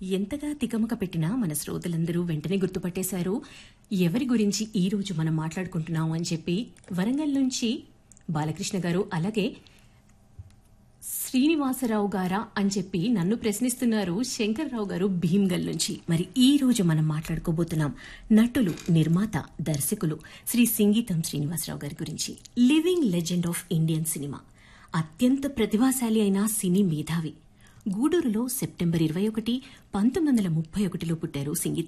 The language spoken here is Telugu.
ఎంతగా తికమక పెట్టినా మన శ్రోతలందరూ వెంటనే గుర్తుపట్టేశారు ఎవరి గురించి ఈ రోజు మనం మాట్లాడుకుంటున్నాం అని చెప్పి వరంగల్ నుంచి బాలకృష్ణ గారు అలాగే శ్రీనివాసరావు గారా అని చెప్పి నన్ను ప్రశ్నిస్తున్నారు శంకర్రావు గారు భీమ్గల్ నుంచి మరి ఈ రోజు మనం మాట్లాడుకోబోతున్నాం నటులు నిర్మాత దర్శకులు శ్రీ సింగీతం శ్రీనివాసరావు గారి గురించి living legend of Indian cinema అత్యంత ప్రతిభాశాలి అయిన సినీ మేధావి గూడూరులో సెప్టెంబర్ ఇరవై ఒకటి పంతొమ్మిది వందల ముప్పై ఒకటిలో పుట్టారు సింగీతం